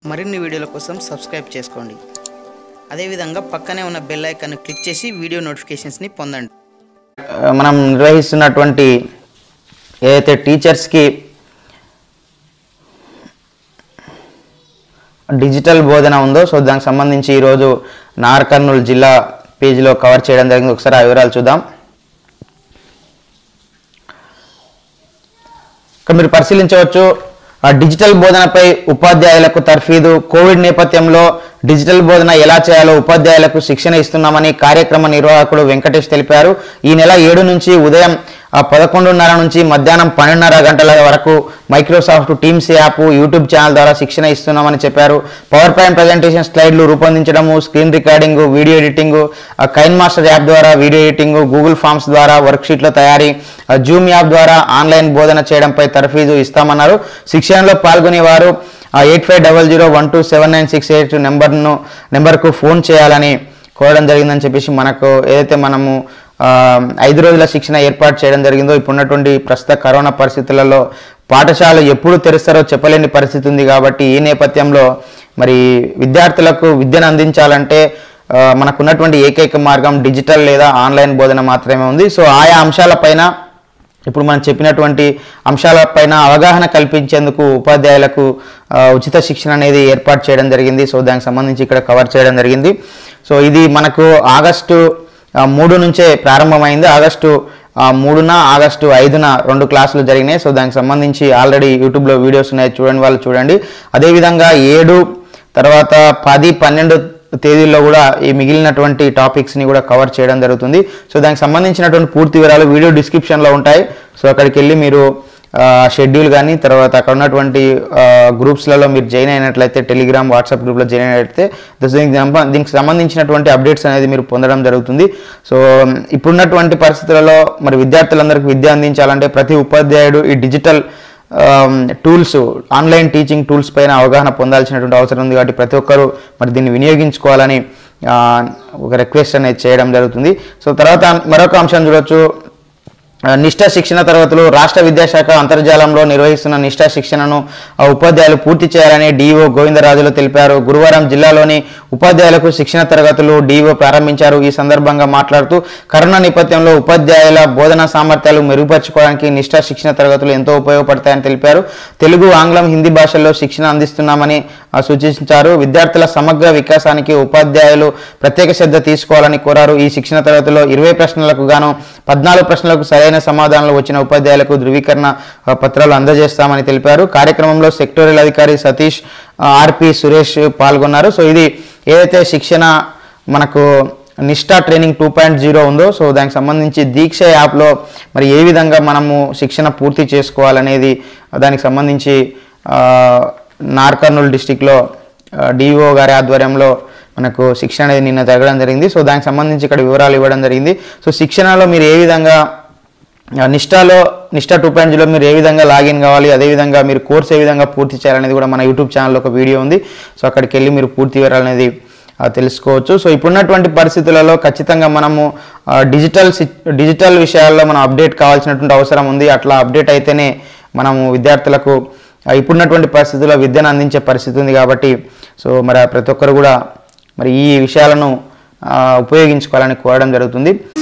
మరిన్ని వీడియోల కోసం సబ్స్క్రైబ్ చేసుకోండి అదేవిధంగా పక్కనే ఉన్న బెల్ ఐకాన్ క్లిక్ చేసి వీడియో నోటిఫికేషన్స్ని పొందండి మనం నిర్వహిస్తున్నటువంటి ఏదైతే టీచర్స్కి డిజిటల్ బోధన ఉందో సో దానికి సంబంధించి ఈరోజు నార్ కర్నూలు జిల్లా పేజీలో కవర్ చేయడం జరిగింది ఒకసారి ఆ వివరాలు చూద్దాం ఇక్కడ మీరు పరిశీలించవచ్చు ఆ డిజిటల్ బోధనపై ఉపాధ్యాయులకు తర్ఫీదు కోవిడ్ నేపథ్యంలో డిజిటల్ బోధన ఎలా చేయాలో ఉపాధ్యాయులకు శిక్షణ ఇస్తున్నామని కార్యక్రమ నిర్వాహకుడు వెంకటేష్ తెలిపారు ఈ నెల ఏడు నుంచి ఉదయం ఆ పదకొండున్నర నుంచి మధ్యాహ్నం పన్నెండున్నర గంటల వరకు Microsoft Teams app YouTube channel ద్వారా శిక్షణ ఇస్తున్నామని చెప్పారు పవర్ పాయింట్ ప్రజెంటేషన్ స్లైడ్లు రూపొందించడము screen recording video editing Kine Master app ద్వారా వీడియో ఎడిటింగ్ గూగుల్ ఫామ్స్ ద్వారా వర్క్షీట్ల తయారీ జూమ్ యాప్ ద్వారా ఆన్లైన్ బోధన చేయడంపై తర్ఫీదు ఇస్తామన్నారు శిక్షణలో పాల్గొనేవారు eight five double zero one two seven nine six eight నెంబర్ను నెంబర్కు ఫోన్ చేయాలని కోరడం జరిగిందని చెప్పేసి మనకు ఏదైతే మనము ఆ, ఐదు రోజుల శిక్షణ ఏర్పాటు చేయడం జరిగిందో ఇప్పుడున్నటువంటి ప్రస్తుత కరోనా పరిస్థితులలో పాఠశాలలు ఎప్పుడు తెరుస్తారో చెప్పలేని పరిస్థితి ఉంది కాబట్టి ఈ నేపథ్యంలో మరి విద్యార్థులకు విద్యను అందించాలంటే ఆ, మనకున్నటువంటి ఏకైక మార్గం డిజిటల్ లేదా ఆన్లైన్ బోధన మాత్రమే ఉంది సో ఆయా అంశాలపైన ఇప్పుడు మనం చెప్పినటువంటి అంశాలపైన అవగాహన కల్పించేందుకు ఉపాధ్యాయులకు ఆ, ఉచిత శిక్షణ అనేది ఏర్పాటు చేయడం జరిగింది సో దానికి సంబంధించి ఇక్కడ కవర్ చేయడం జరిగింది సో ఇది మనకు ఆగస్టు ఆ, మూడు నుంచే ప్రారంభమైంది ఆగస్టు ఆ, మూడున ఆగస్టు ఐదున రెండు క్లాసులు జరిగినాయి సో దానికి సంబంధించి ఆల్రెడీ యూట్యూబ్లో వీడియోస్ ఉన్నాయి చూడండి వాళ్ళు చూడండి అదేవిధంగా ఏడు తర్వాత పది పన్నెండు తేదీల్లో కూడా ఈ మిగిలినటువంటి టాపిక్స్ని కూడా కవర్ చేయడం జరుగుతుంది సో దానికి సంబంధించినటువంటి పూర్తి వివరాలు వీడియో డిస్క్రిప్షన్లో ఉంటాయి సో అక్కడికి వెళ్ళి మీరు షెడ్యూల్ కానీ తర్వాత అక్కడ ఉన్నటువంటి గ్రూప్స్లలో మీరు జాయిన్ అయినట్లయితే టెలిగ్రామ్ వాట్సాప్ గ్రూప్లో జాయిన్ అయినట్లయితే దీనికి సంబ- దీనికి సంబంధించినటువంటి అప్డేట్స్ అనేది మీరు పొందడం జరుగుతుంది సో ఇప్పుడున్నటువంటి పరిస్థితులలో మరి విద్యార్థులందరికీ విద్య అందించాలంటే ప్రతి ఉపాధ్యాయుడు ఈ digital tools online teaching tools పైన అవగాహన పొందాల్సినటువంటి అవసరం ఉంది కాబట్టి ప్రతి ఒక్కరూ మరి దీన్ని వినియోగించుకోవాలని ఆ, ఒక రిక్వెస్ట్ అనేది చేయడం జరుగుతుంది సో తర్వాత మరొక అంశం చూడొచ్చు ఆ, నిష్ఠ శిక్షణ తరగతులు రాష్ట్ర విద్యాశాఖ అంతర్జాలంలో నిర్వహిస్తున్న నిష్ఠ శిక్షణను ఆ, ఉపాధ్యాయులు పూర్తి చేయాలని డిఓ గోవిందరాజులు తెలిపారు గురువారం జిల్లాలోని ఉపాధ్యాయులకు శిక్షణ తరగతులు డిఓ ప్రారంభించారు ఈ సందర్భంగా మాట్లాడుతూ కరోనా నేపథ్యంలో ఉపాధ్యాయుల బోధనా సామర్థ్యాలు మెరుగుపరచుకోవడానికి నిష్ఠ శిక్షణ తరగతులు ఎంతో ఉపయోగపడతాయని తెలిపారు తెలుగు ఆంగ్లం హిందీ భాషల్లో శిక్షణ అందిస్తున్నామని ఆ, సూచించారు విద్యార్థుల సమగ్ర వికాసానికి ఉపాధ్యాయులు ప్రత్యేక శ్రద్ధ తీసుకోవాలని కోరారు ఈ శిక్షణ తరగతిలో ఇరవై ప్రశ్నలకు గాను పద్నాలుగు ప్రశ్నలకు సరైన సమాధానాలు వచ్చిన ఉపాధ్యాయులకు ధృవీకరణ ఆ, పత్రాలు అందజేస్తామని తెలిపారు కార్యక్రమంలో సెక్టోరియల్ అధికారి సతీష్ ఆ, ఆర్పి సురేష్ పాల్గొన్నారు సో ఇది ఏదైతే శిక్షణ మనకు Nishtha training two point zero ఉందో సో దానికి సంబంధించి దీక్ష యాప్లో మరి ఏ విధంగా మనము శిక్షణ పూర్తి చేసుకోవాలనేది దానికి సంబంధించి ఆ, నార్కర్నూలు డిస్టిక్లో డిఓ గారి ఆధ్వర్యంలో మనకు శిక్షణ అనేది నిన్న జరగడం జరిగింది సో దానికి సంబంధించి ఇక్కడ వివరాలు ఇవ్వడం జరిగింది సో శిక్షణలో మీరు ఏ విధంగా ఆ, నిష్ఠాలో నిష్ఠా టూ పాయింట్ జీరో మీరు ఏ విధంగా లాగిన్ కావాలి అదేవిధంగా మీరు కోర్స్ ఏ విధంగా పూర్తి చేయాలనేది కూడా మన యూట్యూబ్ ఛానల్లో ఒక వీడియో ఉంది సో అక్కడికి వెళ్ళి మీరు పూర్తి వివరాలు అనేది ఆ, తెలుసుకోవచ్చు సో ఇప్పుడున్నటువంటి పరిస్థితులలో ఖచ్చితంగా మనము ఆ, డిజిటల్ సి- డిజిటల్ విషయాల్లో మనం అప్డేట్ కావాల్సినటువంటి అవసరం ఉంది అట్లా అప్డేట్ అయితేనే మనము విద్యార్థులకు ఆ, ఇప్పుడున్నటువంటి పరిస్థితుల్లో విద్యను అందించే పరిస్థితి ఉంది కాబట్టి సో మరి ప్రతి ఒక్కరు కూడా మరి ఈ విషయాలను ఆ, ఉపయోగించుకోవాలని కోరడం జరుగుతుంది